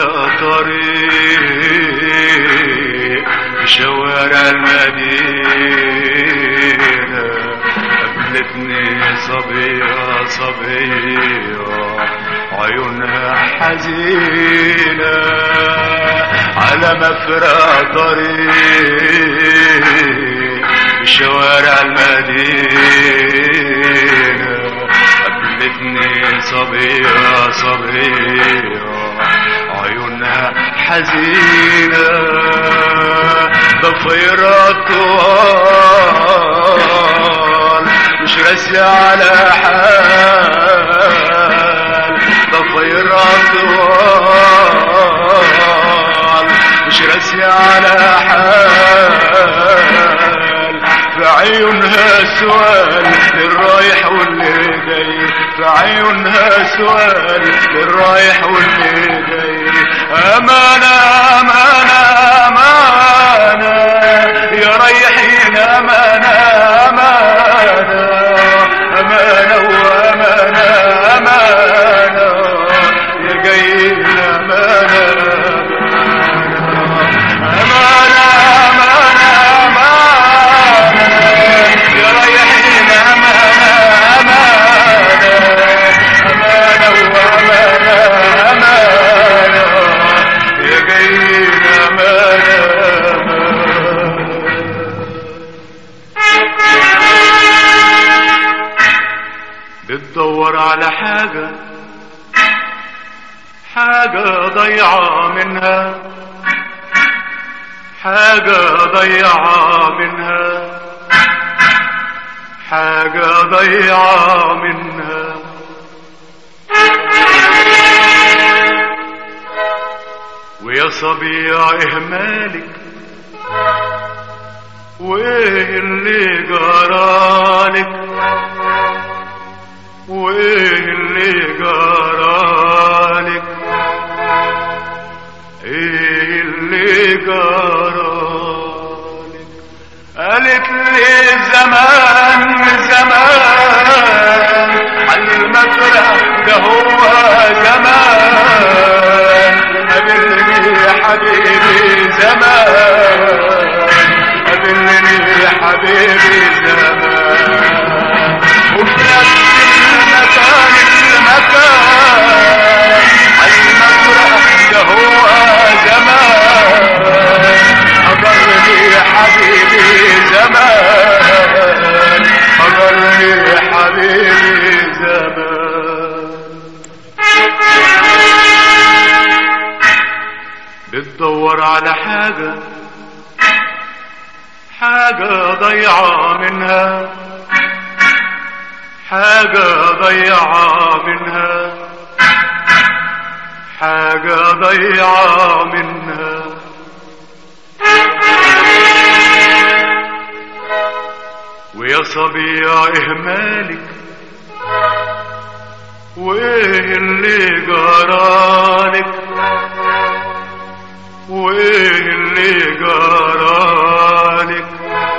طريق في شوارع المدينة قابلتني صبية صبية عيونها حزينة على مفرق طريق في شوارع المدينة قابلتني صبية صبية عيونها حزينة ضفيرة طوال مش راسية على حال ضفيرة طوال مش راسية على حال في عيونها سؤال للرايح واللي جاي في عيونها سؤال للرايح واللي جاي أمانة أمانة أمانة يا رايحين أمانة أمانة أمانة وأمانة أمانة يا جايين أمانة أمانة أمانة أمانة يا رايحين أمانة أمانة أمانة وأمانة أمانة يا جايين أمانة بتدور على حاجة حاجة ضيعة منها حاجة ضيعة منها حاجة ضيعة منها ويا صبيع إهمالك وإيه اللي جرالك وإيه اللي جرالك ايه اللي جرالك قالت لي زمان زمان على المفرق ده هو زمان قابلني يا حبيبي زمان قابلني يا حبيبي زمان وفي نفس المكان المكان على المفرق ده هو زمان حضرني يا حبيبي زمان حضرني يا حبيبي زمان بتدور على حاجة حاجة ضيعة منها حاجة ضيعة منها حاجة ضيعة منها ويا صبيع إهمالك وإيه اللي جرالك وإيه اللي جرالك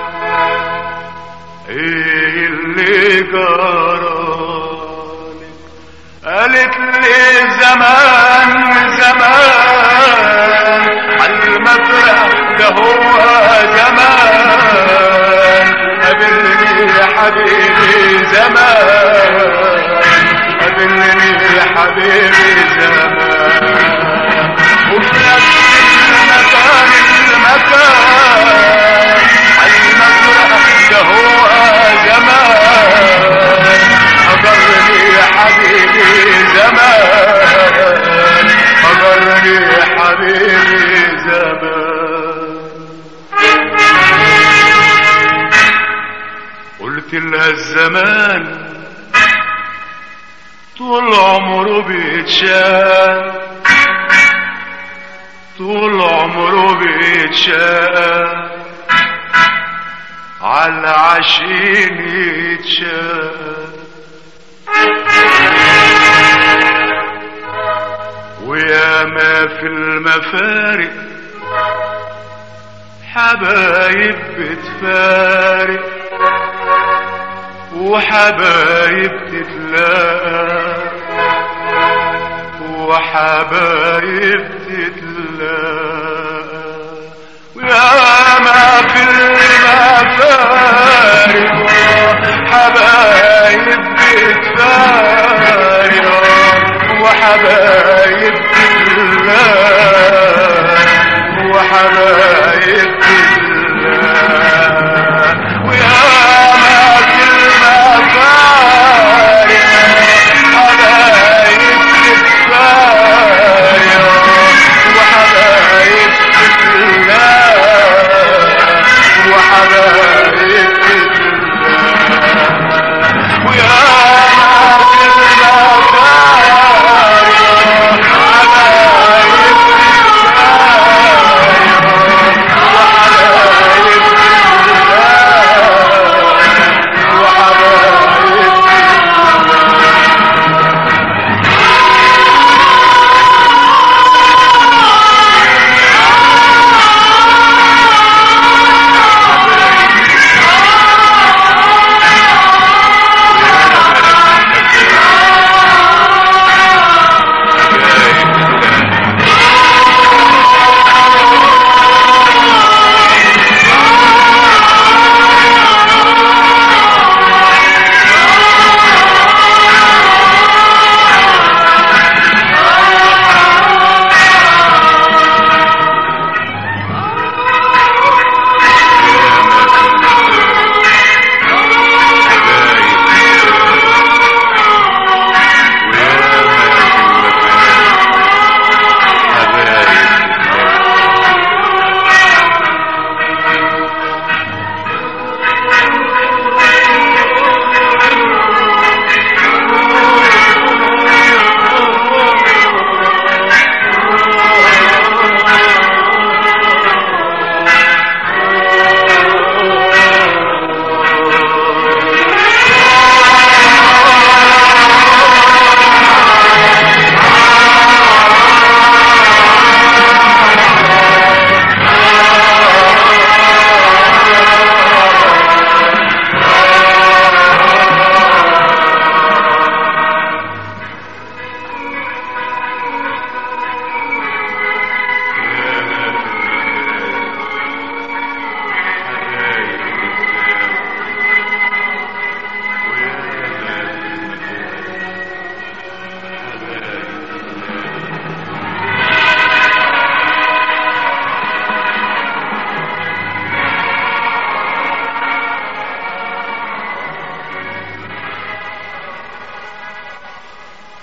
إيه اللي جرالك قالت لي زمان زمان على المفرق ده هو زمان قابلني يا حبيبي زمان قابلني يا حبيبي زمان وفي نفس المكان المكان على المفرق ده هو زمان حضرني يا حبيبي زمان حضرني يا حبيبي زمان قلت لها الزمان طول عمره بيتشاف طول عمره بيتشاف على عشين يتشاف ويا ما في المفارق حبايب بتفارق وحبايب تتلاقى وحبايب تتلاقى ويا ما في المفارق حبايب تتفارق وحبايب تتلاقى